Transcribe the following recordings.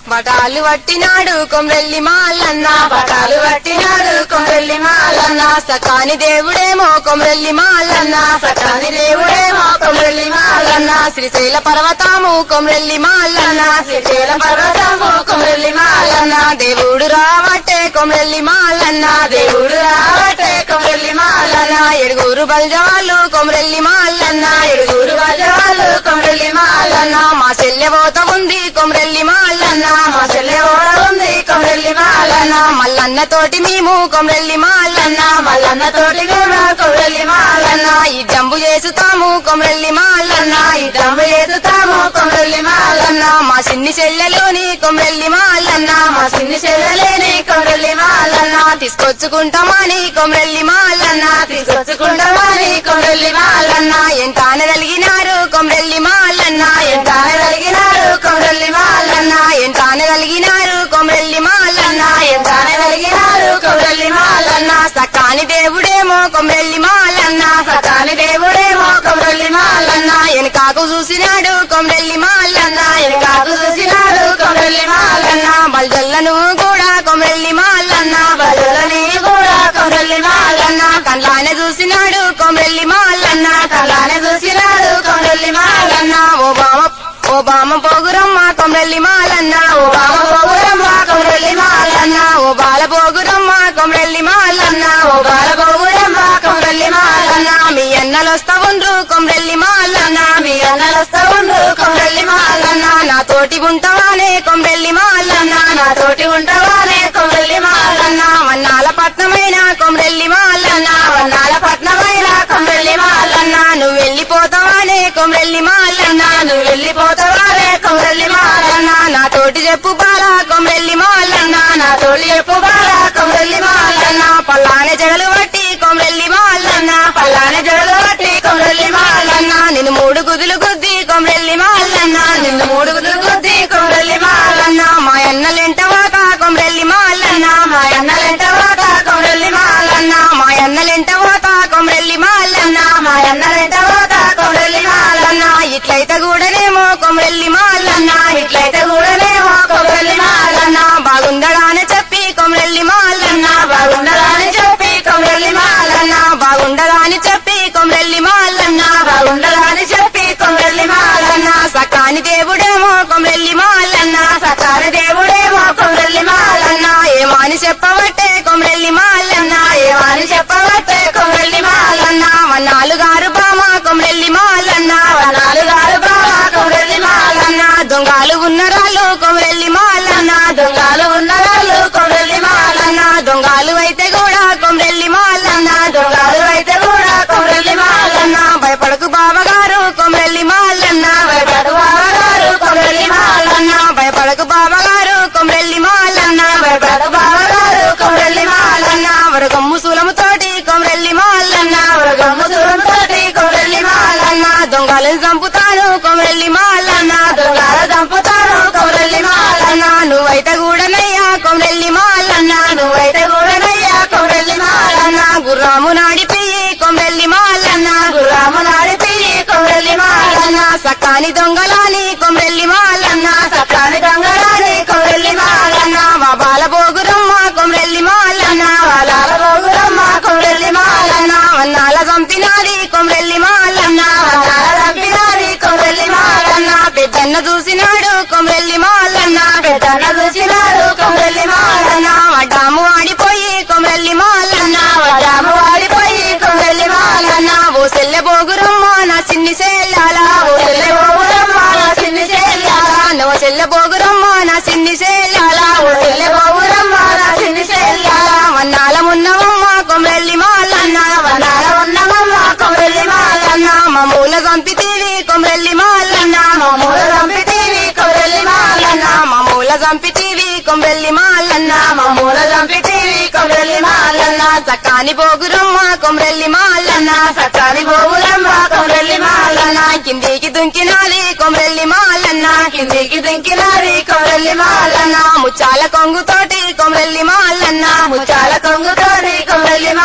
బటాలు పట్టినాడు కొమ్రెల్లి మాలన్న పటాలు పట్టినాడు కొమ్రెల్లి మాలన్న సకాని దేవుడేమో కొమ్రెల్లి మాలన్న సకాని దేవుడేమో కొమ్రెల్లి మాలన్న శ్రీశైల పర్వతము కొమ్రెల్లి మాలన్న శ్రీశైల పర్వతము కొమ్రెల్లి మాలన్న దేవుడు రావట్టే కొమ్రెల్లి మాలన్న దేవుడు రావటే కొమ్రెల్లి మాలన్న ఎడుగురు బల్జవాళ్ళు కొమ్రెల్లి మాలన్న ఏడుగురు వజవాళ్ళు కొమ్రెల్లి మాలన్న మా చెల్లె పోత ఉంది కొమ్రెల్లి మాలన్న మా చెల్లె ఓడ ఉంది కొమ్రెల్లి మాలన్న మల్లన్న తోటి మేము కొమ్రెల్లి మాలన్న మల్లన్న తోటి కూడా కొమ్రెల్లి మాలన్న ఈ జంబు చేసుతాము కొమ్రెల్లి మాలన్న ఈ దమ్ము ఎదుతాము కొమ్రెల్లి మాలన్న మా చిన్ని చెల్లెలోని కొమ్రెల్లి మాలన్న మా సిన్ని చెల్లెలేని కొమ్రెల్లి మాలన్న తీసుకొచ్చుకుంటామని కొమ్రెల్లి మాలన్న తీసుకొచ్చుకుంటామని కొమ్రెల్లి మాలన్న ఎంత అనగలిగినారు కొమ్రెల్లి మాలన్న ఎంత కలిగినాడు కొమ్రెల్లి మాలన్న ఎంత అనగలిగినారు కొమ్రెల్లి మాలన్న ఎంత కలిగినాడు కొమ్రెల్లి మాలన్న సకాని దేవుడేమో కొమ్రెల్లి మాలన్న సకాని దేవుడేమో కొమ్రెల్లి మాలన్న వెనకాకు చూసినాడు కొమ్రెల్లి మాలన్న కాకు చూసినాడు కొమ్రెల్లి మాలన్న బల్జల్లను కూడా కొమ్రెల్లి మాలన్న బదులని కూడా కొమ్రెల్లి మాలన్న కళ్ళానే చూసినాడు కొమ్రెల్లి మాలన్న కళ్ళానే చూసినాడు కొమ్రెల్లి మాలన్న ఓ బామ ఓ బామ పోగురమ్మ కొమ్రెల్లి మాలన్న ఓ బామ బామ పోగురమ్మ కొమ్రెల్లి మాలన్న ఓ బాల పోగురమ్మ కొమ్రెల్లి మాలన్న ఓ బాల పోగురమ్మ కొమ్రెల్లి మాలన్న మీ అన్నలు వస్తా ఉండ్రు కొమ్రెల్లి మాలన్న మీ అన్నలొస్తా ఉండు కొమ్రెల్లి మాలన్న నా తోటి ఉంటావానే కొమ్రెల్లి మాలన్న నా తోటి ఉంటావానే కొమ్రెల్లి మాలన్న వన్నాల పట్నమైన కొమ్రెల్లి మాలన్న వన్నాల పట్నమైన కొమ్రెల్లి మాలన్న నువ్వు వెళ్ళిపోతావానే కొమ్రెల్లి మాలన్న నువ్వు వెళ్ళిపోతావానే కొమ్రెల్లి మాలన్న నా తోటి చెప్పు బాల కొమ్రెల్లి మాలన్న నా తోటి చెప్పు బాల కొమ్రెల్లి మాలన్న పల్లానే జగలు పట్టి కొమ్రెల్లి మాలన్న పల్లాని జడలు పట్టి కొమ్రెల్లి మాలన్న నేను మూడు గుదులు గుద్ది కొమ్రెల్లి మాలన్న నిన్ను మూడు గుడ్లు గుద్ది కొమ్రెల్లి మాలన్న మా అన్నలెంట వాత కొమ్రెల్లి మాలన్న మా అన్నలెంట వాట కొమ్రెల్లి మాలన్న మా అన్నలెంట వాత కొమ్రెల్లి మాలన్న మా అన్నలెంట వాట కొమ్రెల్లి మాలన్న ఇట్లయితే కూడానేమో కొమ్రెల్లి మాలన్న ఇట్లయితే కూడానేమో కొమ్రెల్లి మాలన్న బాగుందడా అని చెప్పి కొమ్రెల్లి మాలన్న బాగుండదా అని చెప్పి కొమ్రెల్లి మాలన్న బాగుండదా అని చెప్పి కొమ్రెల్లి మాలన్న బాగుండదా అని చెప్పి కొమ్రెల్లి మాలన్న సకాని దేవుడేమో కొమ్రెల్లి మాలన్న సకాని దేవుడేమో కొమ్రెల్లి మాలన్న ఏమాని చెప్పబట్టే కొమ్రెల్లి మాలన్న ఏమని చెప్పబట్టే కొమ్రెల్లి మాలన్న నాలుగారు బామ కొమ్రెల్లి మాలన్న నాలుగారు బావ కొమ్రెల్లి మాలన్న దొంగలు ఉన్నరాళ్ళు కొమ్రెల్లి మాలన్న దొంగలు ఉన్నవాళ్ళు కొమ్రెల్లి మాలన్న దొంగలు అయితే కూడా కొమ్రెల్లి మాలన్న దొంగలు అయితే కూడా కొమ్రెల్లి మాలన్న భయపడకు బావగారు కొమ్రెల్లి మాలన్న భయపడు బావగారు కొమ్రెల్లి మాలన్న భయపడకు బావగారు కొమ్రెల్లి మాలన్న భయపడు బావగారు కొమ్రెల్లి మాలన్న వరగమ్ము సులముతోటి కొమ్రెల్లి మాలన్న మృగము దూరంతోటి కొమ్రెల్లి మాలన్న దొంగలను చంపుతాను కొమ్రెల్లి మాలన్న దొంగల దంపుతాను కొమ్రెల్లి మాలన్న నువ్వైతే కూడానయ్యా కొమ్రెల్లి మాలన్న నువ్వైతే కూడానయ్యా కొమ్రెల్లి మాలన్న గుర్రాము నాడిపియ్యి కొమ్రెల్లి మాలన్న గుర్రాము నాడిపి కొమ్రెల్లి మాలన్న సకాని దొంగలాని కొమ్రెల్లి మాలన్న సకాని దొంగరాని కొమ్రెల్లి మాలన్న మా బాల బోగురమ్మ కొమ్రెల్లి మాలన్న వాలాల బోగురమ్మ కొమ్రెల్లి మాలన్న వన్నాల చంపినాది కొమ్రెల్లి మాలన్న వాలాల దంపినారి కొమ్రెల్లి మాలన్న పెద్దన్న చూసినాడు కొమ్రెల్లి మాలన్న పెద్దన్న చూసినాడు కొమ్రెల్లి మాలన్న వడ్డాము ఆడిపోయి కొమ్రెల్లి మాలన్న వడాము వాడిపోయి కొమ్రెల్లి మాలన్న ఓ సెల్లె బోగురమ్మ నా చిన్ని సేలాల ఓ చెల్లె బోగురమ్మ నా చిన్ని చెల్లాల ఓ చెల్లె బోగురమ్మ నా చిన్ని సేలాల ఓ చెల్లె బోగురమ్మ నా చిన్ని చెల్లాల వన్నాల మున్నవమ్మ కొమ్రెల్లి మాలన్న వనాల ఉన్నమమ్మ కొమ్రెల్లి మాలన్న మమ్మూల చంపితీవి కొమ్రెల్లి మాలన్న మామూలు దంపితీవి కొమ్రెల్లి మాలన్న మమ్మూల చంపితీవి కొమ్రెల్లి మాలన్న మామూల దంపితీవి కొమ్రెల్లి మాలన్న సకాని బోగురమ్మ కొమ్రెల్లి మాలన్న సకాని బోగురమ్మ కొమ్రెల్లి మాలన్న కిందికి దుంకినాది కొమ్రెల్లి మాలన్న కిందికి దింకినారి కొమ్రెల్లి మాలన్న ముచ్చాల కొంగుతోటి కొమ్రెల్లి మాలన్న ముచ్చాల కొంగుతోని కొమ్రెల్లి మాలన్న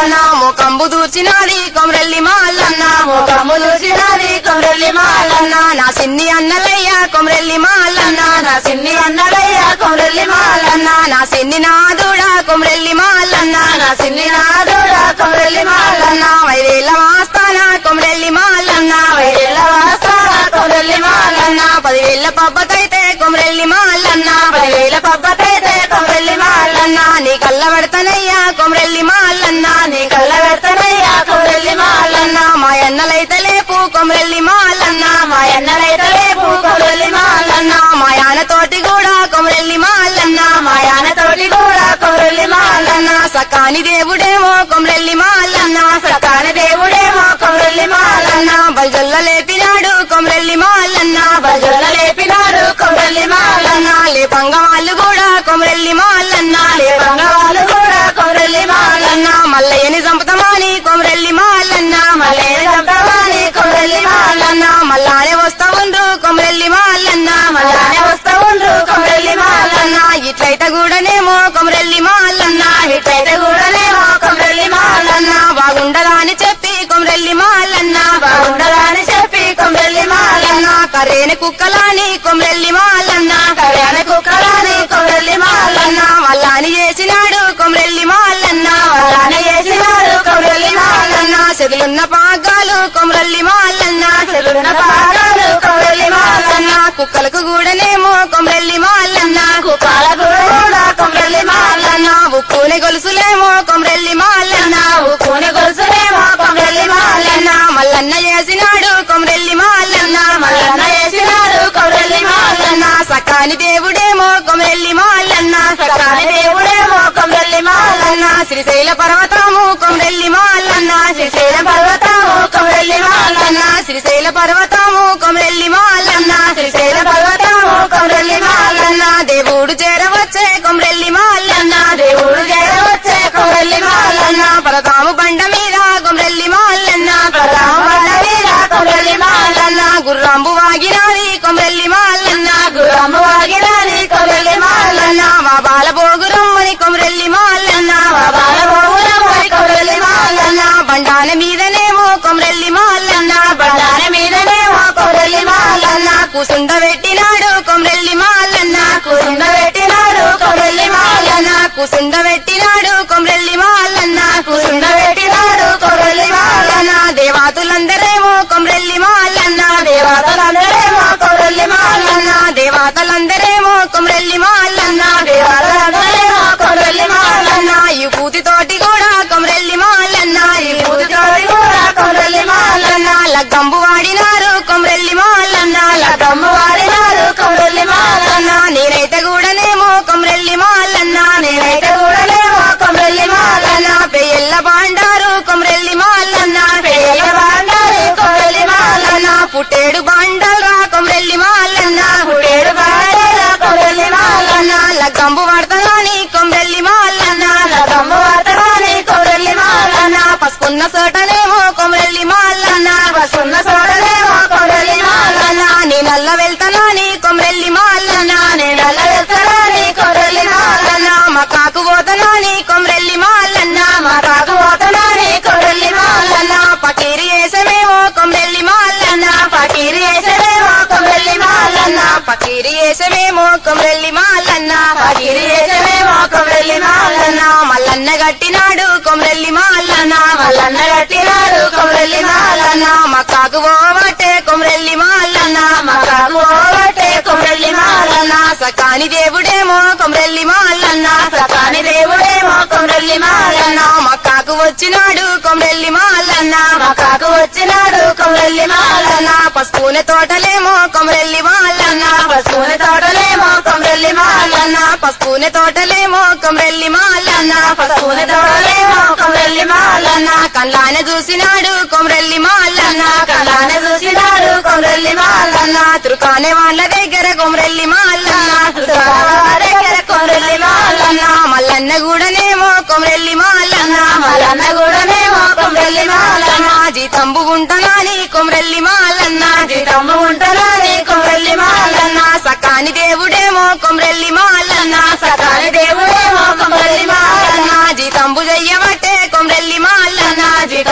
మాలన్న ముఖంబు దూర్చినాది కొమరెల్లి మాలన్న ముఖము చూసినది కొమరెల్లి మాలన్న నా సిన్ని అన్నలయ్య కొమరెల్లి మాలన్న నా సిన్ని అన్నలయ్య కొమరెల్లి మాలన్న నా సిన్ని నాదుడ కొమరెల్లి మాలన్న నా సిన్ని నాదుడ కొమరెల్లి మాలన్న వైదేళ్ళ వాస్తాన కొమరెల్లి మాలన్న వైరెల్ల వాస్తాన కొమరెల్లి మాలన్న పదివేళ్ళ పబ్బకైతే కొమరెల్లి మాలన్న పదివేల పబ్బకైతే కొమరెల్లి మాలన్న నీ కళ్ళ పెడతానయ్యా కొమరెల్లి మాలన్న నీ కళ్ళ పెడతానయ్యా కొమరెల్లి మాలన్న మా ఎన్నలైతే లేపు కొమరెల్లి మాలన్న మా ఎన్నలైతే లేపు కొమరెల్లి మాలన్న మా యానతోటి కూడా కొమరెల్లి మాలన్న మా యానతోటి కూడా కొమరెల్లి మాలన్న సకాని దేవుడేమో కొమరెల్లి మాలన్న సకాని దేవుడేమో కొమరెల్లి మాలన్న బల్జొల్ల లేపినాడు కొమరెల్లి మాలన్న భజన లేపినాడు కొమరెల్లి మాలన్న లేపంగ వాళ్ళు కూడా కొమరెల్లి మాలన్న లేపంగ వాళ్ళు కూడా కొమరెల్లి మాలన్న మల్లయ్యని చంపుతామని కొమరెల్లి మాలన్న మలేని చంపవాని కొమరెల్లి మాలన్న మల్లానే వస్తా ఉండ్రు కొమరెల్లి మాలన్న మళ్ళానే వస్తా ఉండ్రు కొమరెల్లి మాలన్న ఇట్లయితే కూడానేమో కొమరెల్లి మాలన్న ఇట్లయితే కూడానేమో కొమరెల్లి మాలన్న బాగుండదా అని చెప్పి కొమరెల్లి మాలన్న బాగుండదని చెప్పి కొమరెల్లి మాలన్న కరేని కుక్కలాని కొమరెల్లి మాలన్న కళ్యాణ కుక్కలని కొమరెల్లి మాలన్న మల్లాని చేసినాడు కొమరెల్లి మాలన్న వరాని చేసినాడు కొమరెల్లి మాలన్న మాలన్న చెదులున్న పాగాలు కొమరెల్లి మాలన్న చెరువున పాడాలు కొమరెల్లి మాలన్న కుక్కలకు కూడానేమో కొమరెల్లి మాలన్న కుప్పాల కూడా కొమరెల్లి మాలన్న ఉక్కుని గొలుసులేమో కొమరెల్లి మాలన్న ఉక్కుని గొలుసులేమో కొమరెల్లి మాలన్న మల్లన్న చేసినాడు కొమరెల్లి మాలన్న మల్లన్న చేసినాడు కొమరెల్లి మాలన్న సకాని దేవుడేమో కొమరెల్లి మాలన్న సకాని దేవుడేమో కొమరెల్లి మాలన్న శ్రీశైల పర్వతము కొమరెల్లి మాలన్న శ్రీశైల పర్వతము కొమరెల్లి మాలన్న శ్రీశైల పర్వతము కొమరెల్లి మాలన్న శ్రీశైల పర్వతము కొమరెల్లి మాలన్న దేవుడు చేరవచ్చే కొమరెల్లి మాలన్న దేవుడు చేరవచ్చే కొమరెల్లి మాలన్న పరతాము బండ మీద కొమరెల్లి మాలన్న ప్రధామ బండ మీద కొమరెల్లి మాలన్న గుర్రంబు వాగినాది కొమరెల్లి మాలన్న గురమ్మ వాగినాని కొమరెల్లి మాలన్న మా బాల పోగురమ్మని కొమరెల్లి మాలన్న మా బాలబోగులమ్మని కొమరెల్లి మాలన్న బండాన మీదనేమో కొమరెల్లి మాలన్న బండాన మీదనేమో కొమరెల్లి మాలన్న కూసుండ పెట్టినాడు కొమరెల్లి మాలన్న కూసుండ పెట్టినాడు కొమరెల్లి మాలన్న కూసుండ పెట్టినాడు కొమరెల్లి మాలన్న కూసుండ పెట్టినాడు కొమరెల్లి మాలన్న దేవాతులందరేమో కొమరెల్లి మాలన్న దేవతలందరేమో కొమరెల్లి మాలన్న దేవాతలందరేమో కొమరెల్లి మాలన్న దేవతలందరేమో కొమరెల్లి మాలన్న ఈ పూతి తోటి కూడా కొమరెల్లి మాలన్న ఈ పూతి పూజతోడి కూడా కొమరెల్లి మాలన్న లగ్గంబు వాడినారు కొమరెల్లి మాలన్న లతమ్మ వాడినాడు కొమరెల్లి మాలన్న నేనైతే కూడానేమో కొమరెల్లి మాలన్న నేనైతే కూడానేమో కొమరెల్లి మాలన్న పెయ్యల్ల బాండారు కొమరెల్లి మాలన్న పేయ బాండారు కొమరెల్లి మాలన్న పుట్టేడు బాండల్రా కొమరెల్లి మాలన్న పుడేడు బాండారు కొమరెల్లి మాలన్న లగ్గంబు వాడతాని కొమరెల్లి మాలన్న లతమ్మ వాడతాని కొమరెల్లి మాలన్న పసుకున్న చోటనేమో కొమరెల్లి మాలన్న వసున్న సోడలేమో కొమరెల్లి మాలన్న నీ నల్ల వెళ్తానని కొమరెల్లి మాలన్న నేనల్ల వెళ్తానని కొమరెల్లి మాలన్న మా కాకు పోతానని కొమరెల్లి మాలన్న మా కాకు పోతానని కొమరెల్లి మాలన్న పకీరి వేసమేమో కొమరెల్లి మాలన్న పకీరి వేసలేమో కొమరెల్లి మాలన్న పకీరి వేసమేమో కొమరెల్లి మాలన్న పకీరి వేసలేమో కొమరెల్లి మాలన్న మల్లన్న గట్టినాడు కొమరెల్లి మాలన్న మల్లన్న కట్టినాడు కొమరెల్లి మాలన్న మా కాకు పోవటే కొమరెల్లి మాలన్న మా కాకు పోవట్టే కొమరెల్లి మాలన్న సకాని దేవుడేమో కొమరెల్లి మాలన్న సకాని దేవుడేమో కొమరెల్లి మాలన్న మా కాకు వచ్చినాడు కొమరెల్లి మాలన్న మా కాకు వచ్చినాడు కొమరెల్లి మాలన్న పసుపునే తోటలేమో కొమరెల్లి మాలన్న పశువుని తోటలేమో కొమరెల్లి మాలన్న పసుపునే తోటలేమో కొమరెల్లి మాలన్న పశువుని తోటలేమో కొమరెల్లి మాలన్న కళ్ళానే చూసినాడు కొమరెల్లి మాలన్న కళ్ళానే చూసినాడు కొమరెల్లి మాలన్న తురుకానే వాళ్ళ దగ్గర కొమరెల్లి మాలన్న దగ్గర కొమరెల్లి మాలన్న మల్లన్న కూడానేమో కొమరెల్లి మాలన్న మల్లన్న కూడానేమో కొమరెల్లి మాలన్న జీతంబు ఉంటానని కొమరెల్లి మాలన్న జీతమ్మ ఉంటనని కొమరెల్లి మాలన్న సకాని దేవుడేమో కొమరెల్లి మాలన్న సకాని దేవుడేమో కొమరెల్లి మాలన్న జీతంబు చెయ్యబట్టే కొమరెల్లి మాలన్న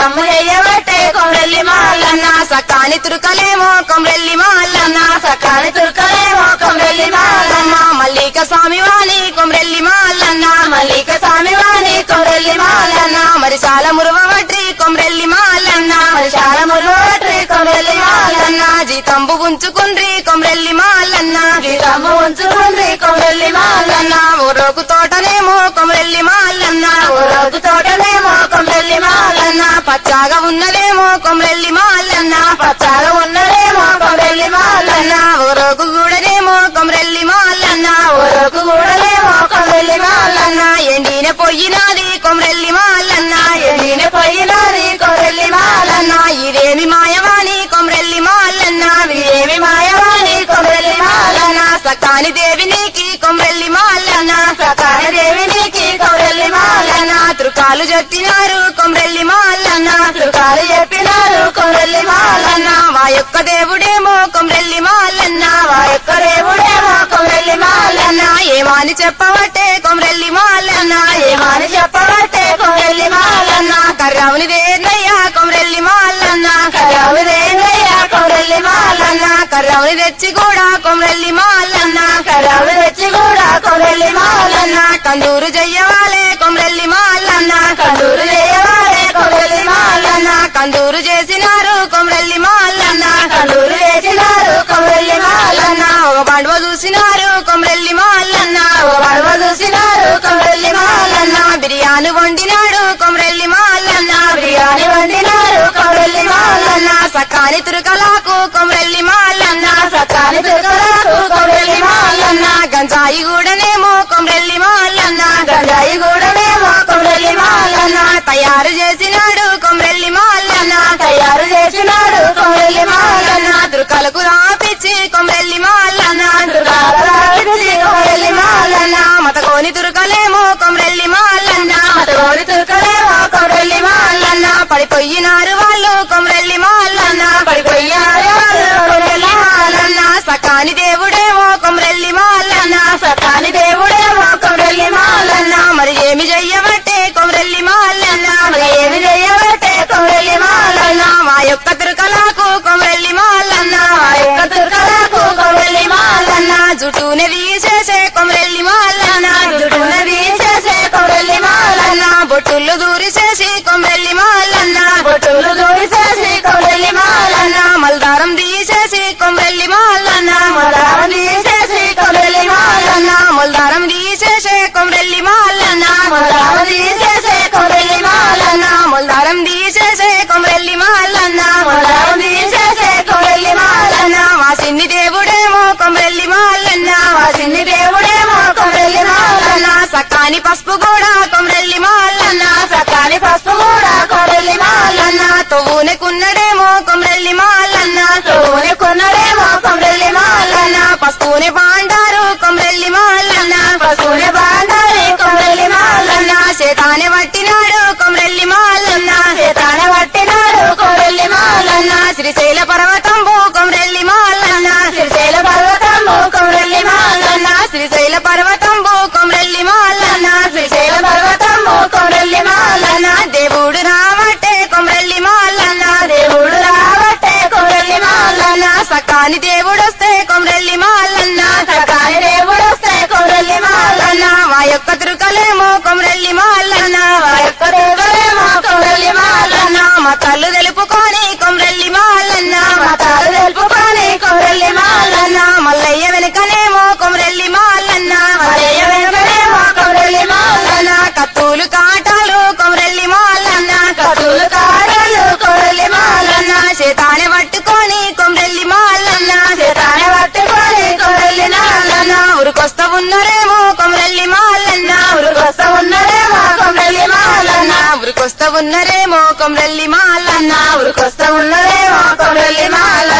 సమ్ము చెయ్యబట్టే కొమ్రెల్లి మాలన్న సకాని తురుకలేమో కొమ్రెల్లి మాలన్న సకాని తుర్కలేమో కొమ్రెల్లి మాలన్న మల్లిక స్వామి వాణి కొమ్రెల్లి మాలన్న మల్లిక స్వామి వాణి కొమ్రెల్లి మాలన్న మరి చాలా మురువవట్రి కొమ్రెల్లి మాలన్న మరి చాలా మురుగోట్రి కొమ్రెల్లి మాలన్న జీతంబు ఉంచుకుండ్రి కొమ్రెల్లి మాలన్న జీతము ఉంచుకుంది కొమ్రెల్లి మాలన్న ఊరోకు తోటనేమో కొమ్రెల్లి మాలన్న ఓ రోజు తోటనేమో కొమ్రెల్లి మాలన్న పచ్చాగా ఉన్నదేమో కొమ్రెల్లి మాలన్న పచ్చాగా ఉన్నదేమో కొమ్రెల్లి మాలన్న ఊరోకు గూడనేమో కొమ్రెల్లి మాలన్న ఓ రోజు కూడలేమో కొమ్రెల్లి మాలన్న ఎండిన పొయ్యినాది కొమ్రెల్లి మాలన్న ఎదిన పోయినది కొమ్రెల్లి మాలన్న ఇదేమి మాయవాణి కొమ్రెల్లి మాలన్న ఏమి మాయవాణి కొమ్రెల్లి మాలన్న సకాని దేవి నీకి కొమ్రెల్లి మాలన్న సకాల దేవినికి కొమ్రెల్లి మాలన్న త్రుకాలు జొత్తినారు కొమ్రెల్లి మాలన్న త్రుకాలు చెప్పినారు కొమ్రెల్లి మాలన్న మా యొక్క దేవుడేమో కొమ్రెల్లి మాలన్న మా యొక్క దేవుడేమో కొమ్రెల్లి మాలన్న ఏమాని చెప్పవట్టే కొమ్రెల్లి మాలన్న ఏమని చెప్పబట్టే కొమ్రెల్లి మాలన్న కర్రావుని దేన్నయ్యా కొమ్రెల్లి మాలన్న కరావుదేనయ్యా కొమ్రెల్లి మాలన్న కర్రావుని తెచ్చి కూడా కొమ్రెల్లి మాలన్న కరావు తెచ్చి కూడా కొమ్రెల్లి మాలన్న కందూరు జయ్యవాలే కొమ్రెల్లి మాలన్న కందూరు చేయవాడే కొమ్రెల్లి మాలన్న కందూరు చేసినారు కొమ్రెల్లి మాలన్న కందూరు చేసినారు కొమ్రెల్లి మాలన్న ఒక పండువ చూసినారు కొమ్రెల్లి మాలన్న ఓ పడవ చూసినారు కొమ్రెల్లి మాలన్న బిర్యానీ వండినాడు కొమ్రెల్లి మాలన్న బిర్యానీ వండినారు కొమ్రెల్లి మాలన్న సకాని తురుకలాకు కొమ్రెల్లి మాలన్న సకాని తిరుకలకు కొమ్రెల్లి మాలన్న గంజాయి గూడనేమో కొమ్రెల్లి మాలన్న గంజాయి కూడానేమో కొమ్రెల్లి మాలన్న తయారు చేసినాడు కొమ్రెల్లి మాలన్న తయారు చేసినాడు కొమ్రెల్లి మాలన్న తురుకలకు రాపిచ్చి కొమ్రెల్లి మాలన్న దుర్గారాజు కొమ్రెల్లి మాలన్న మతకోని తురుకలేమో కొమ్రెల్లి మాలన్న తోడి తుర్కలేమో కొమ్రెల్లి మాలన్న పడిపోయినారు వాళ్ళు కొమ్రెల్లి మాలన్న పడిపోయారు కొమ్రెల్లి మాలన్న సకాని దేవుడేమో కొమ్రెల్లి మాలన్న సతాని దేవుడేమో కొమ్రెల్లి మాలన్న మరి ఏమి చెయ్యబట్టే కొమ్రెల్లి మాలన్న మరి ఏమి చేయబట్టే కొమ్రెల్లి మాలన్న మా యొక్క తురుకలకు కొమ్రెల్లి మాలన్న ఆ యొక్క తుర్కలకు కొమ్రెల్లి మాలన్న జుటూనే తీసేసే కొమ్రెల్లి మాలన్న జుడున తీసేసే కొమ్రెల్లి మాలన్న బొట్టులు దూరి చేసి కొమ్రెల్లి మాలన్న బొట్టులు దూసేసి కొమ్రెల్లి మాలన్న మల్దారం తీసేసి కొమ్రెల్లి మాలన్న మరావ తీసేసి కొమ్రెల్లి మాలన్న మల్దారం తీసేసే కొమ్రెల్లి మాలన్న మరావ తీసేసే కొమ్రెల్లి మాలన్న మల్దారం తీసేసే కొమ్రెల్లి మాలన్న మరావ తీసేసే కొమ్రెల్లి మాలన్న మా సిన్ని దేవుడేమో కొమ్రెల్లి మాలన్న మా చిన్ని దేవుడేమో కొమ్రెల్లి మాలన్న సకాని పసుపు కూడా కొమ్రెల్లి మాలన్న సకాని పసుపు కూడా కొమ్రెల్లి మాలన్న తొవ్వునకున్నడేమో కొమ్రెల్లి మాలన్న తోని కొన్నడేమో కొమ్రెల్లి మాలన్న పసుపుని బాండారు కొమ్రెల్లి మాలన్న పశువుని బాండాలి కొమ్రెల్లి మాలన్న చేతానే పట్టినాడు కొమ్రెల్లి మాలన్న చేతాన పట్టినాడు కొమ్రెల్లి మాలన్న శ్రీశైల పర్వతంబు కొమ్రెల్లి మాలన్న శ్రీశైల పర్వతము కొమ్రెల్లి మాలన్న శ్రీశైల పర్వతంబు కొమ్రెల్లి మాలన్న శ్రీశైల పర్వతము కొమ్రెల్లి మాలన్న దేవుడు రావట్టే కొమ్రెల్లి మాలన్న దేవుడు రావట్టే కొమ్రెల్లి మాలన్న సకాని దేవుడొస్తే కొమ్రెల్లి మాలన్న సకాని దేవుడు వస్తే కొమ్రెల్లి మాలన్న మా యొక్క తురుకలేమో కొమ్రెల్లి మాలన్న మా యొక్క దేవుడేమో కొమ్రెల్లి మాలన్న మా కళ్ళు తెలుపుకొని కొమ్రెల్లి మాలన్న మతాలు తెలుపుకొని కొమ్రెల్లి మాలన్న మల్లయ్య వెనుకనేమో కొమ్రెల్లి మాలన్న మలయ వెనుకనేమో కొమ్రెల్లి మాలన్న కత్తులు కాటాలు కొమ్రెల్లి మాలన్న కతులు కాడలు కొమ్రెల్లి మాలన్న చేతానే పట్టుకొని కొమ్రెల్లి మాలన్న చేతాన పట్టుకొని కొమ్రెల్లి నాలన్న ఉరికొస్తా ఉన్నరేమో కొమ్రెల్లి మాలన్న ఉరుకొస్త ఉన్నదేమో కొమ్రెల్లి మాలన్న ఉరికొస్తా ఉన్నరేమో కొమ్రెల్లి మాలన్న ఉరుకొస్త ఉన్నదేమో కొమ్రెల్లి మాలన్న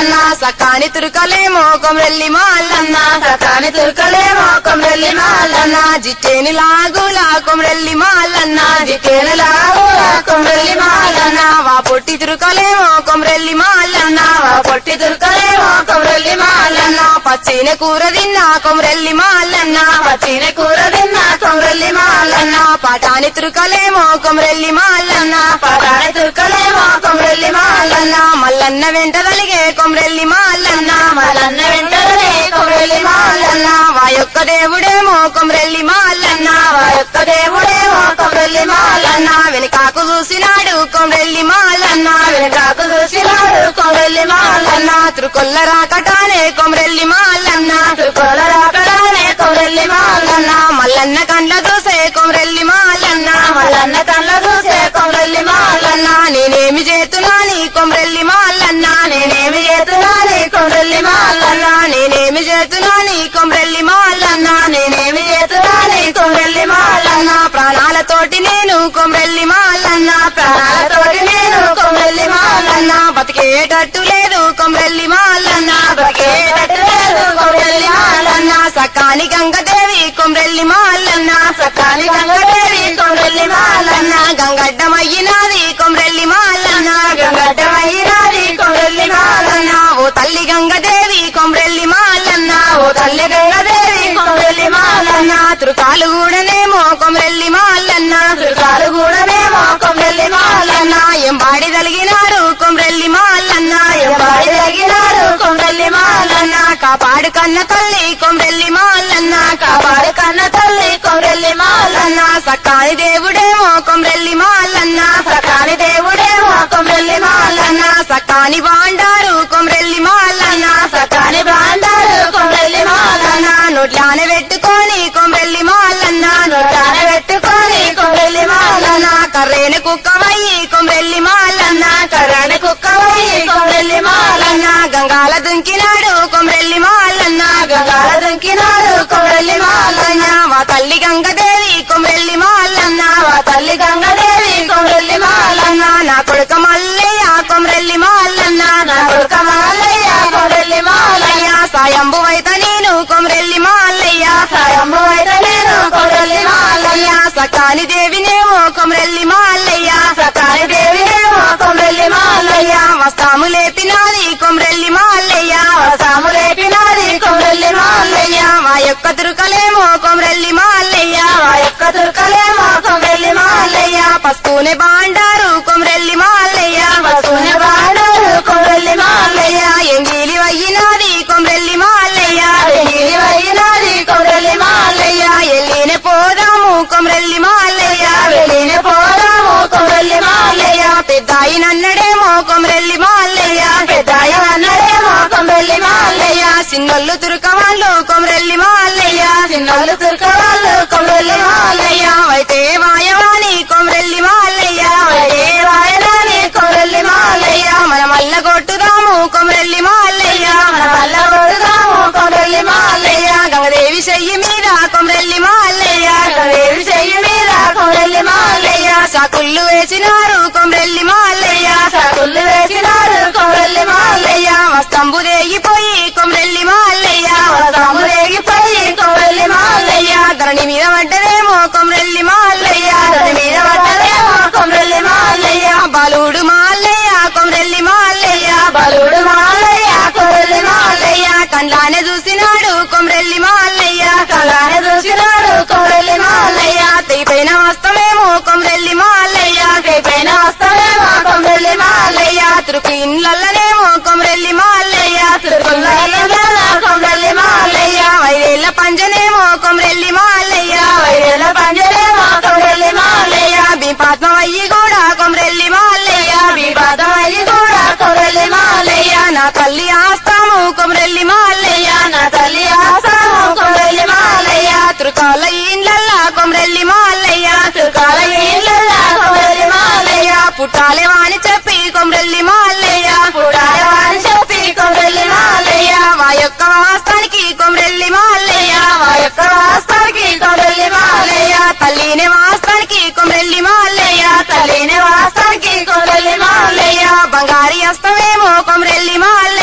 సకాని తురుకలేమో కొమరెల్లి మాలన్న సకాని తుర్కలేమో కొమరెల్లి మాలన్న జిట్టేని లాగులా కొమరెల్లి మాలన్న జికేనలాగు కొమరెల్లి మాలన్న వా పొట్టి తురుకలేమో కొమరెల్లి మాలన్న వా పొట్టి తుర్కలేమో కొమరెల్లి మాలన్న పచ్చిన కూర తిన్నా కొమరెల్లి మాలన్న పచ్చిన కూర తిన్న కొమరెల్లి మాలన్న పాటాని తురుకలేమో కొమరెల్లి మాలన్న పడాని తుర్కలేమో కొమరెల్లి మాలన్న మల్లన్న వెంట కలిగే కొమరెల్లి మాలన్న మలన్న వెంటనే కొమరెల్లి మాలన్న వా యొక్క దేవుడేమో కొమరెల్లి మాలన్న వా యొక్క దేవుడేమో కొమరెల్లి మాలన్న వెనుకాకు చూసినాడు కొమరెల్లి మాలన్న వెనకాకు చూసినాడు కొమరెల్లి మాలన్న త్రుకొల్ల రాకటానే కొమరెల్లి మాలన్న తుర్కోల రాకడానే కొమరెల్లి మాలన్న మల్లన్న కండ్ల దూసే కొమరెల్లి మాలన్న మలన్న కళ్ళ చూసే కొమరెల్లి మాలన్న నేనేమి చేతునాని కొమరెల్లి మాలన్న నేనేమి చేస్తున్నాని కొమరెల్లి మాలన్న నేనేమి చేతునాని కొమరెల్లి మాలన్న నేనేమి చేస్తున్నాని కొమరెల్లి మాలన్న ప్రాణాలతోటి నేను కొమరెల్లి మాలన్న ప్రాణాలతోటి నేను కొమరెల్లి మాలన్న బతికేటట్టు లేదు కొమరెల్లి మాలన్న బతికేటట్టు లేదు కొమరెల్లి మాలన్న సకాని గంగదేవి కొమరెల్లి మాలన్న సకాని గంగదేవి కొమరెల్లి మాలన్న గంగడ్డమయ్యినాది కొమరెల్లి మాలన్న గంగడ్డమైనాది కొమరెల్లి మాలన్న ఓ తల్లి గంగదేవి కొమరెల్లి మాలన్న ఓ తల్లి గంగదేవి కొమరెల్లి మాలన్న త్రుకాలు కూడానేమో కొమరెల్లి మాలన్న త్రికాలు కూడానేమో కొమరెల్లి మాలన్న ఎంబాడి తలిగినారు కొమరెల్లి మాలన్న ఎంబాడి తగినారు కొమరెల్లి మాలన్న కాపాడు కన్న తల్లి కొమరెల్లి మాలన్న కాపాడు కన్న తల్లి కొమరెల్లి మాలన్న సకాని దేవుడేమో కొమరెల్లి మాలన్న సకాని దేవుడేమో కొమరెల్లి మాలన్న సకాని బాండారు కొమరెల్లి మాలన్న సకాని బాండారు కొమరెల్లి మాలన్న నోట్లాన పెట్టుకొని కొమరెల్లి మాలన్న నొట్టాన పెట్టుకొని కొమరెల్లి మాలన్న కర్రేన కుక్కమయ్యి కొమరెల్లి మాలన్న కర్రని కుక్కవై కొమరెల్లి మాలన్న గంగాల దుంకినాడు కొమరెల్లి మాలన్న గంగాల దుంకినాడు కొమరెల్లి మాలన్న మా తల్లి గంగదేవి కొమరెల్లి మాలన్న మా తల్లి గంగదేవి కొమరెల్లి మాలన్న నా కొడుక మల్లయ్య కొమరెల్లి మాలన్న నా కొడుక మాలయ్య కొమరెల్లి మాలయ్య సాయంబు వైత నేను కొమరెల్లి మాలయ్య సాయమ్మ అయితే నేను కొమరెల్లి మాలయ్య సకాని దేవినేమో కొమరెల్లి మాలయ్య సకాని దేవినేమో కొమరెల్లి మాలయ్య వస్తాము లేపినాది కొమరెల్లి మాలయ్య సాము లేపినాది కొమరెల్లి మాలయ్య మా యొక్క తురుకలేమో కొమరెల్లి మాలయ్య మా యొక్క తుర్కలేమో కొమరెల్లి మాలయ్య పస్తునే బాండారు కొమరెల్లి మాలయ్య పసునే బాడారు కొమరెల్లి మాలయ్య ఎంగిలి వయ్యినాది కొమరెల్లి మాలయ్య వెయ్యి వైనాది కొమరెల్లి మాలయ్య ఎల్లిన పోదాము కొమరెల్లి మాలయ్య వెళ్ళిన పోదాము కొమరెల్లి మాలయ్య పెద్దాయి నన్నడేమో కొమరెల్లి మాలయ్య పెద్దాయ అన్నడేమో కొమరెల్లి మాలయ్య సిన్నొల్లు తురుకవాళ్ళు కొమరెల్లి మాలయ్య చిన్నోళ్ళు తుర్కవాళ్ళు కొమరెల్లి మాలయ్య అయితే వాయవాణి కొమరెల్లి మాలయ్య ఏ వాయనాని కొమరెల్లి మాలయ్య మన మల్ల కొట్టుదాము కొమరెల్లి మాలయ్య మన వల్ల కొడుదాము కొమరెల్లి మాలయ్య గంగదేవి చెయ్యి మీద కొమరెల్లి మాలయ్య వేరు చెయ్యి మీద కొమరెల్లి మాలయ్య సాకుళ్ళు వేసినారు కొమరెల్లి మాలయ్య సకుళ్ళు వేసినారు కొమరెల్లి మాలయ్య వస్తంబు దేగిపోయి కొమరెల్లి మాలయ్య వస్తాము రేగిపోయి కొమరెల్లి మాలయ్య ధరణి మీద పడ్డదేమో కొమరెల్లి మాలయ్య దాని మీద పడ్డదేమో కొమరెల్లి మాలయ్య బాలుడు మాలయ్య కొమరెల్లి మాలయ్య బలుడు మాలయ్య కొమరెల్లి మాలయ్య కండ్లానే చూసినాడు కొమరెల్లి మాలయ్య కలానే చూసినాడు కొమరెల్లి మాలయ్య తెగిపోయిన వస్తమేమో కొమరెల్లి మాలయ్య రేపైన వస్తావేమో కొమరెల్లి మాలయ్య తురుకు ఇండ్లనేమో కొమరెల్లి మాలయ్య తిరుపతిలో కొమరెల్లి మాలయ్య ఐదేళ్ల పంజనేమో కొమరెల్లి మాలయ్య వైరేళ్ళ పంజరేమో కొమరెల్లి మాలయ్య బిపాత్మ అయ్యి కూడా కొమరెల్లి మాలయ్య వివాదం అయ్యి కూడా కొమరెల్లి మాలయ్య నా తల్లి ఆస్తాము కొమరెల్లి మాలయ్య నా తల్లి ఆసాము కొమరెల్లి మాలయ్య తురుకాల ఇండ్లల్లా కొమరెల్లి మాలయ్య తుకాల ఇళ్ళల్లా కొమరెల్లి మాలయ్య పుట్టాలే వాణి చెప్పి కొమరెల్లి మాలయ్య పుడాలి వాని చెప్పి కొమరెల్లి మాలయ్య మా యొక్క వాస్తానికి కొమరెల్లి మాలయ్య మా యొక్క వాస్తానికి కొమరెల్లి మాలయ్య తల్లిని వాస్తానికి కొమరెల్లి మాలయ్య తల్లిని వాస్తానికి కొమరెల్లి మాలయ్య బంగారి అస్తమేమో కొమరెల్లి మాలయ్య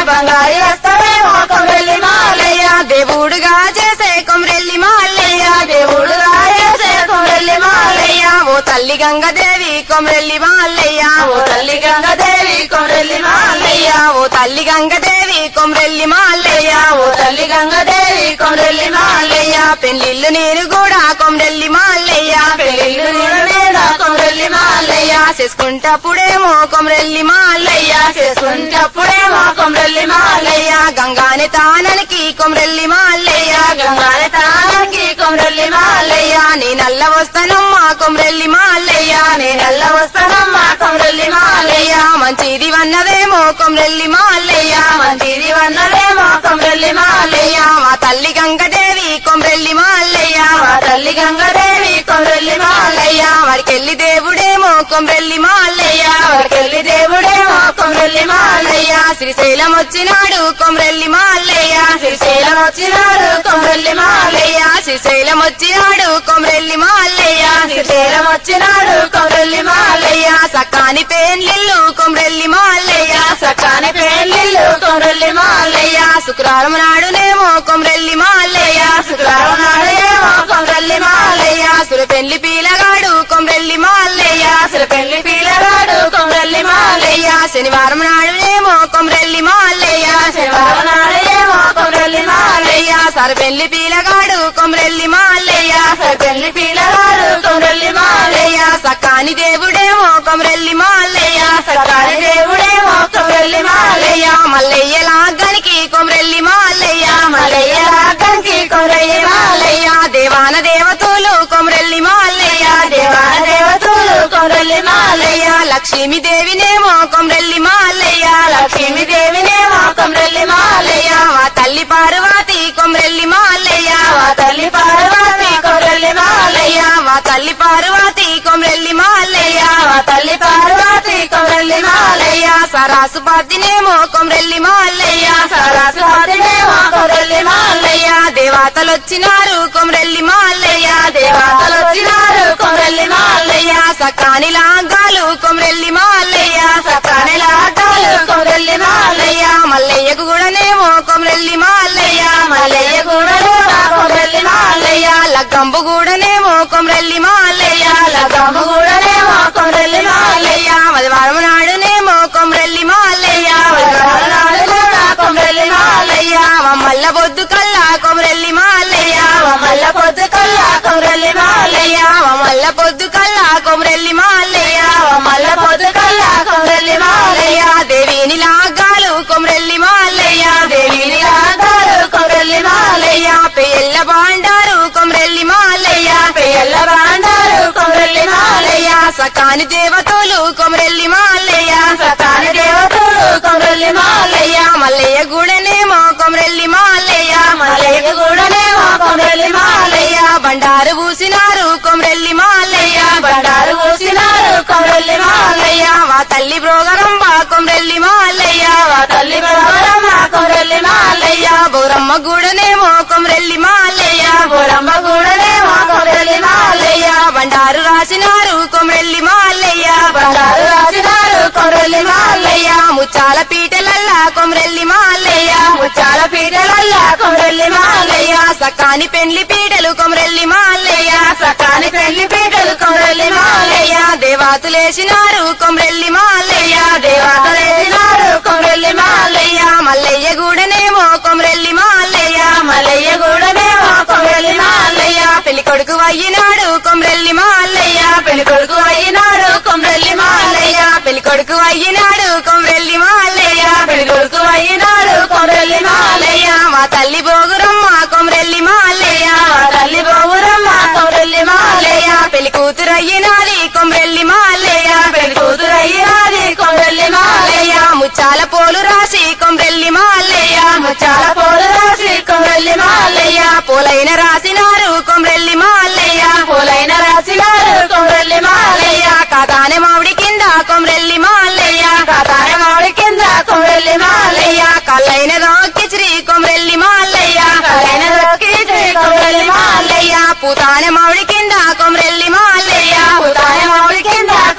బంగారు వస్తావేమో కొమరెల్లి మాలయ్య దేవుడుగా చేసే కొమరెల్లి మాల్లయ్య దేవుడు రాయేసే కొమరెల్లి మాలయ్య ఓ తల్లి గంగదేవి కొమరెల్లి మాల్లయ్య ఓ తల్లి గంగదేవి కొమరెల్లి మాలయ్య ఓ తల్లి గంగదేవి కొమరెల్లి మాల్లయ్య ఓ తల్లి గంగదేవి కొమరెల్లి మాలయ్య పెళ్లిళ్ళు నేను కూడా కొమరెల్లి మాల్లయ్య పెళ్ళిళ్ళు నేను నేనా కొమరెల్లి మాలయ్య చేసుకుంటప్పుడేమో కొమరెల్లి మాల్లయ్య చేసుకుంటప్పుడేమో కొమరెల్లి మాలయ్య గంగాని తాననికి కొమరెల్లి మాల్లయ్య గంగాని తానికి కొమరెల్లి మాలయ్య నీ నల్ల వస్తానమ్మా కొమరెల్లి మాల్లయ్య నేనెల్ల వస్తానమ్మా కొమరెల్లి మాలయ్య మంచిది వన్నదేమో కొమరెల్లి మాల్లయ్య మంచిది వన్నదేమో కొమరెల్లి మాలయ్య మా తల్లి గంగదేవి కొమరెల్లి మాల్లయ్య మా తల్లి గంగదేవి కొమరెల్లి మాలయ్య వారికెళ్ళి దేవుడేమో కొమరెల్లి మాల్లయ్య వారికెళ్ళి దేవుడేమో కొమరెల్లి మాలయ్య శ్రీశైలం వచ్చినాడు కొమరెల్లి మాల్లయ్య శ్రీశైలం వచ్చినాడు కొమరెల్లి మాలయ్య శ్రీశైలం వచ్చినాడు కొమరెల్లి మాల్లయ్య శ్రీశైలం వచ్చినాడు కొమరెల్లి మాలయ్య సకాని పేన్లిల్లు కొమరెల్లి మాల్లయ్య సకాని పెళ్ళిళ్ళు కొమరెల్లి మాలయ్య శుక్రవారం నాడునేమో కొమరెల్లి మాల్లయ్య శుక్రవారం నాడేమో కొమరెల్లి మాలయ్య సుర పెళ్లి పీలగాడు కొమరెల్లి మాల్లయ్య అసలు పెళ్లి పిల్లగాడు కొమరెల్లి మాలయ్య శనివారం నాడునేమో కొమరెల్లి మాల్లయ్య శనివారం నాడేమో కొమరెల్లి మాలయ్య సర పెళ్లి పీలగాడు కొమరెల్లి మాల్లయ్య అసలు పెళ్లి పిల్లగాడు కొమరెల్లి మాలయ్య సకాని దేవుడేమో కొమరెల్లి మాల్లయ్య సకాని దేవుడేమో కొమరెల్లి మాలయ్య మల్లయ్య లాగానికి కొమరెల్లి మాల్లయ్య మలయ్య రాకంకి కొమరెల్లి మాలయ్య దేవాన దేవతలు కొమరెల్లి మాల్లయ్య దేవాన దేవతలు కొమరెల్లి మాలయ్య లక్ష్మీ దేవినేమో కొమరెల్లి మాల్లయ్య లక్ష్మీ దేవినేమో కొమరెల్లి మాలయ్య మా తల్లి పార్వతి కొమరెల్లి మాల్లయ్య మా తల్లి పార్వతి కొమరెల్లి మాలయ్య మా తల్లి పార్వతి కొమరెల్లి మాల్లయ్య మా తల్లి పార్వతి కొమరెల్లి మాలయ్య సరాసు పాతినేమో కొమరెల్లి మాల్లయ్య సరస్వతినేమో కొమరెల్లి మాలయ్య దేవతలు వచ్చినారు కొమరెల్లి మాల్లయ్య దేవతలు వచ్చినారు కొమరెల్లి మాలయ్య సకాని లాగాలు కొమరెల్లి మాల్లయ్య సకాని లాటాలు కొమరెల్లి మాలయ్య మల్లయ్యకు కూడానేమో కొమరెల్లి మాల్లయ్య మల్లయ్య కూడలు కొమరెల్లి మాలయ్య లగ్గంబు కూడానేమో కొమరెల్లి మాల్లయ్య లగమ్మ కూడలేమో కొమరెల్లి మాలయ్య మదివారం నాడునేమో కొమరెల్లి మాల్లయ్య నాడు కూడా కొమరెల్లి మాలయ్య మల్ల బొద్దు కల్లా కొమరెల్లి మాల్లయ్య మల్ల పొద్దు కల్లా కొమరెల్లి మాలయ్య మల్ల పొద్దు కల్లా కొమరెల్లి మాల్లయ్య మల్ల పొద్దు కల్లా కొమరెల్లి మాలయ్య దేవిని లాగాలు కొమరెల్లి మాల్లయ్య దేవిని రాగారు కొమరెల్లి మాలయ్య పేల్ల బాండారు కొమరెల్లి మాల్లయ్య పేర్ల బాండారు కొమరెల్లి మాలయ్య సకాని దేవతలు కొమరెల్లి మాల్లయ్య సకాని దేవతలు కొమరెల్లి మాలయ్య మల్లయ్య గుడనేమో కొమరెల్లి మాల్లయ్య మల్లయ్య కూడానేమో కొమరెల్లి మాలయ్య బండారు పూసినారు కొమరెల్లి మాల్లయ్య బండారు పూసినారు కొమరెల్లి మాలయ్య మా తల్లి బ్రోగరంబ కొమరెల్లి మాల్లయ్య మా తల్లి బలవరమ్మ కొమరెల్లి మాలయ్య బౌరమ్మ గుడనేమో కొమరెల్లి మాల్లయ్య బోరమ్మ కూడానేమో కొమరెల్లి మాలయ్య బండారు రాసినారు కొమరెల్లి మాల్లయ్య బండారు రాసినారు కొమరెల్లి మాలయ్య ముచ్చాల పీటలల్లా కొమరెల్లి మాల్లయ్య ముచ్చాల పీటలల్లా కొమరెల్లి మాలయ్య సకాని పెండ్లి పీటలు కొమరెల్లి మాల్లయ్య సకాని పెళ్లి పీటలు కొమరెల్లి మాలయ్య దేవాతులేసినారు కొమరెల్లి మాల్లయ్య దేవతలేసినారు కొమరెల్లి మాలయ్య మల్లయ్య గూడనేమో కొమరెల్లి మాల్లయ్య మల్లయ్య కూడానేమో కొమరెల్లి మాలయ్య పెళ్లి కొడుకు అయ్యినాడు కొమరెల్లి మాల్లయ్య పెళ్లి కొడుకు అయినాడు కొమరెల్లి మాలయ్య పెళ్లి కొడుకు అయ్యినాడు కొమరెల్లి మాల్లయ్య పెళ్లి కొడుకు అయినాడు కొమరెల్లి మాలయ్య మా తల్లి బోగురమ్మ కొమరెల్లి మాల్లయ్య మా తల్లి బొగురమ్మ కొమరెల్లి మాలయ్య పెళ్లి కూతురు అయ్యినాది కొమరెల్లి మాల్లయ్య పెళ్లి కూతురు అయినాది కొమరెల్లి మాలయ్య ముచ్చాల పోలు రాసి కొమరెల్లి మాల్లయ్య ముచ్చాల పోలు రాసి కొమరెల్లి మాలయ్య పూలైన రాసినారు కొమరెల్లి మాల్లయ్య పూలైన రాసినారు కొమరెల్లి మాలయ్య కాదానే మామిడి కింద కొమరెల్లి మాల్లయ్య కాతాయ మామిడి కింద కొమరెల్లి మాలయ్య కళ్ళైన రాకి శ్రీ కొమరెల్లి మాల్లయ్య కలైన దొరికి కొమరెల్లి మాలయ్య పూతానే మామిడి కింద కొమరెల్లి మాల్లయ్య పూతాయ మామిడి కింద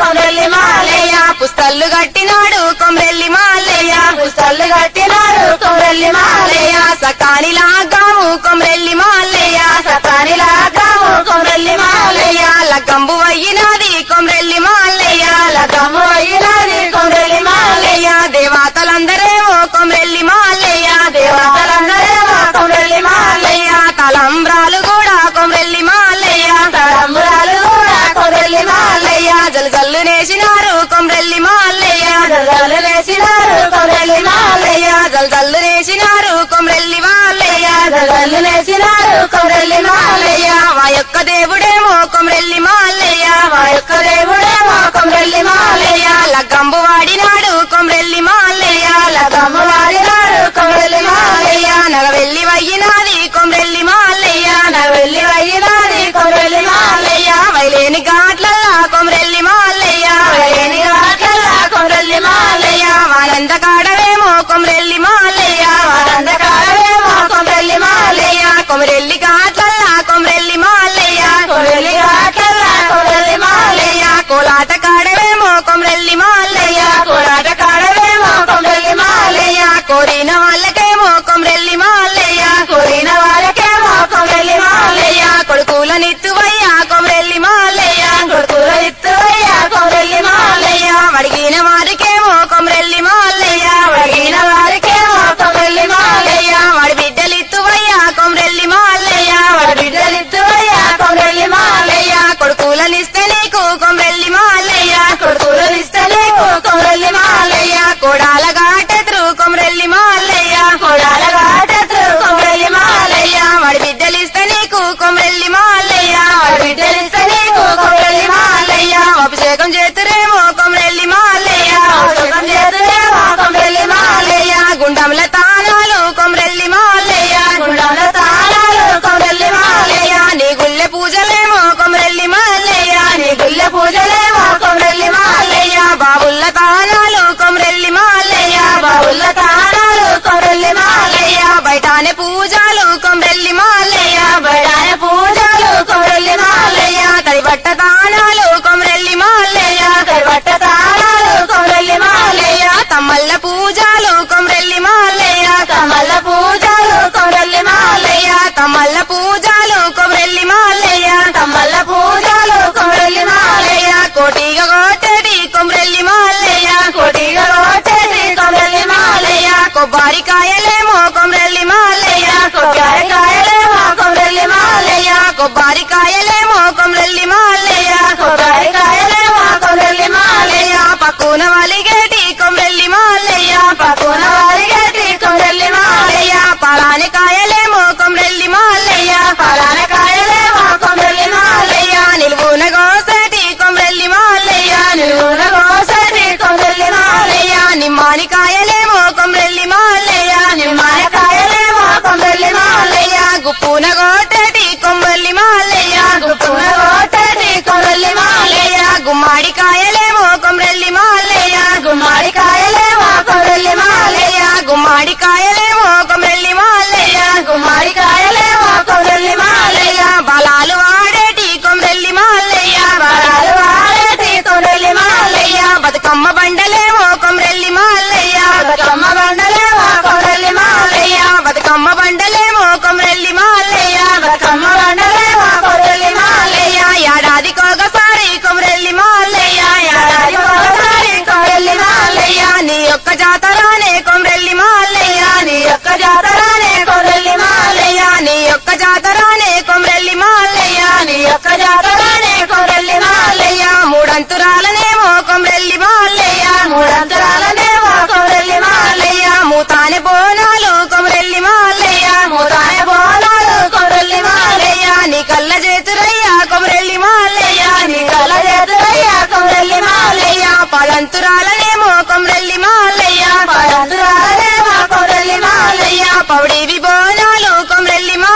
కొమరెల్లి మాలయ్య పుస్తల్లు కట్టినాడు కొమరెల్లి మాల్లయ్య పుస్తలు కట్టినాడు కొమరెల్లి మాలయ్య సకాని లాగాము కొమరెల్లి మాల్లయ్య సతానిలా గ్రాము కొమరెల్లి మాలయ్య లగ్గంబు అయ్యినాది కొమరెల్లి మాల్లయ్య లగము అయినది కొమరెల్లి మాలయ్య దేవతలందరేమో కొమరెల్లి మాల్లయ్య దేవతలందరేమో కొమరెల్లి మాలయ్య తలంబ్రాలు కూడా కొమరెల్లి మాల్లయ్య తలంబురాలు కూడా కొమరెల్లి మాలయ్య జలు జల్లు నేసినారు కొమరెల్లి మాల్లయ్య జగలు వేసినారు కొమరెల్లి మాలయ్య జలు జల్లు నేసినారు కొమరెల్లి మాల్లయ్య జగలు వేసినారు కొమరెల్లి మాలయ్య మా యొక్క దేవుడేమో కొమరెల్లి మాల్లయ్య మా యొక్క దేవుడేమో కొమరెల్లి మాలయ్య లగ్గంబు వాడినాడు కొమరెల్లి మాల్లయ్య లగము వాడినాడు కొమరెల్లి మాలయ్య నగవెల్లి వయ్యినాది కొమరెల్లి మాల్లయ్య నవెల్లి వయ్యినాది కొమరెల్లి మాలయ్య వైలేని ఘాట్లల్లా కొమరెల్లి మాల్లయ్య వేణి రాకల్లా కొమరెల్లి మాలయ్య వానంద కాడవేమో కొమరెల్లి మాల్లయ్య వారందకాడవేమో కొమరెల్లి మాలయ్య కొమరెల్లి ఘాట్లల్లా కొమరెల్లి మాల్లయ్య కొమరెల్లి రాకల్లా కొమరెల్లి మాలయ్య కోలాట కాడవేమో కొమరెల్లి మాల్లయ్య కోలాట కాడవేమో కొమరెల్లి మాలయ్య కోరిన వాళ్ళకేమో కొమరెల్లి మాల్లయ్య కోరిన వారికేమో కొమరెల్లి మాలయ్య కొడుకులనిత్తువయ్యా కొమరెల్లి మాల్లయ్య కొడుకుల ఇత్తువయ్య కొమరెల్లి మాలయ్య అడిగిన వారికేమో కొమరెల్లి మాల్లయ్య అడిగిన వారికేమో కొమరెల్లి మాలయ్య వాడి బిడ్డలిత్తువయ్యా కొమరెల్లి మాల్లయ్య వాడి బిడ్డలిత్తువయ్య కొమరెల్లి మాలయ్య కొడుకులనిస్తే నీకు కొమరెల్లి మాల్లయ్య కొడుకులనిస్తే నీకు కొమరెల్లి మాలయ్య కోడాల ఘాటెదురు కొమరెల్లి మాల్లయ్య కొడాల గాటెత్తు కొమరెల్లి మాలయ్య వాడి బిడ్డలిస్తే నీకు కొమరెల్లి మాల్లయ్య వాడి బిడ్డలిస్తే నీకు కొమరెల్లి మాలయ్య అభిషేకం చేతురేమో కొమరెల్లి మాల్లయ్య సుఖం చేతులేమో కొమరెల్లి మాలయ్య గుండంల తానాలు కొమరెల్లి మాల్లయ్య గుండంలో తాళాలు కొమరెల్లి మాలయ్య నీ గుళ్ళె పూజలేమో కొమరెల్లి మాల్లయ్య నీ గుళ్ళె పూజలేమో కొమరెల్లి మాలయ్య బాబుల్ల తానాలు కొమరెల్లి మాల్లయ్య బావుల తాళాలు కొమరెల్లి మాలయ్య బయటానే పూజలు కొమరెల్లి మాల్లయ్య బడాన పూజలు కొమరెల్లి మాలయ్య తడి బట్ట తానాలు కొమరెల్లి మాల్లయ్య కర్వట్ట తాళాలు కొమరెల్లి మాలయ్య తమ్మల్ల పూజలు కొమరెల్లి మాల్లయ్య కమల పూజలు కొమరెల్లి మాలయ్య తమ్మల్ల పూజలు కొమరెల్లి మాల్లయ్య కమల పూజలు కొమరెల్లి మాలయ్య కోటిగా కోటడి కొమరెల్లి మాల్లయ్య కొడిగా రోటేసి కొమరెల్లి మాలయ్య కొబ్బరికాయలేమో కొమరెల్లి మాల్లయ్య కొబ్బరికాయలేమో కొమరెల్లి మాలయ్య కొబ్బరికాయలేమో కొమరెల్లి మాల్లయ్య కొబ్బరికాయలేమో కొమరెల్లి మాలయ్య పక్కున వలిగేటి కొమరెల్లి మాల్లయ్య పక్కున వారిగేటి కొమరెల్లి మాలయ్య పలాని కాయలేమో కొమరెల్లి మాల్లయ్య పలాన కాయలేమో కొమరెల్లి మాలయ్య నిలువున గోసటి కొమరెల్లి మాల్లయ్య నిలువున కోసటి కొమరెల్లి మాలయ్య నిమ్మాని కాయలేమో కొమరెల్లి మాల్లయ్య నిమ్మకాయ కాయలేమో కొమరెల్లి మాలయ్య గుప్పున గోటటి కొమరెల్లి మాల్లయ్య గుప్పున కోటటి కొమరెల్లి మాలయ్య గుమ్మాడి కాయలేమో కొమరెల్లి మాల్లయ్య గుమ్మడి కాయలేమో కొమరెల్లి మాలయ్య గుమ్మాడి కాయలేమో కొమరెల్లి మాల్లయ్య గుమ్మడి కాయలేమో కొమరెల్లి మాలయ్య బలాలు వాడేటి కొమరెల్లి మాల్లయ్య వరాలు వాడేటి కొమరెల్లి మాలయ్య బతుకమ్మ బండలేమో కొమరెల్లి మాల్లయ్య బతుకమ్మ బండలేమో కొమరెల్లి మాలయ్య బతుకమ్మ బండలేమో కొమరెల్లి మాల్లయ్య బతుకమ్మ బండలేమో కొమరెల్లి మాలయ్య ఏడాదికొకసారి కొమరెల్లి మాల్లయ్య ఏడాది ఒకసారి కొమరెల్లి మాలయ్య నీ యొక్క జాతరానే కొమరెల్లి మాల్లయ్య నీ యొక్క జాతరానే కొమరెల్లి మాలయ్య నీ యొక్క జాతరానే కొమరెల్లి మాల్లయ్య నీ యొక్క జాతరానే కొమరెల్లి మాలయ్య మూడంతురాలనేమో కొమరెల్లి మాల్లయ్య మూడంతరాలనేమో కొమరెల్లి మాలయ్య మూతానే బోనాలు కొమరెల్లి మాల్లయ్య మూతాయ బోనాలు కొమరెల్లి మాలయ్య నీ కళ్ళ చేతురయ్యా కొమరెల్లి మాల్లయ్య నీ కళ్ళ చేతులయ్య కొమరెల్లి మాలయ్య పదంతురాలనేమో కొమరెల్లి మాల్లయ్య పడంతురాలనేమో కొమరెల్లి మాలయ్య పౌడివి బోనాలు కొమరెల్లి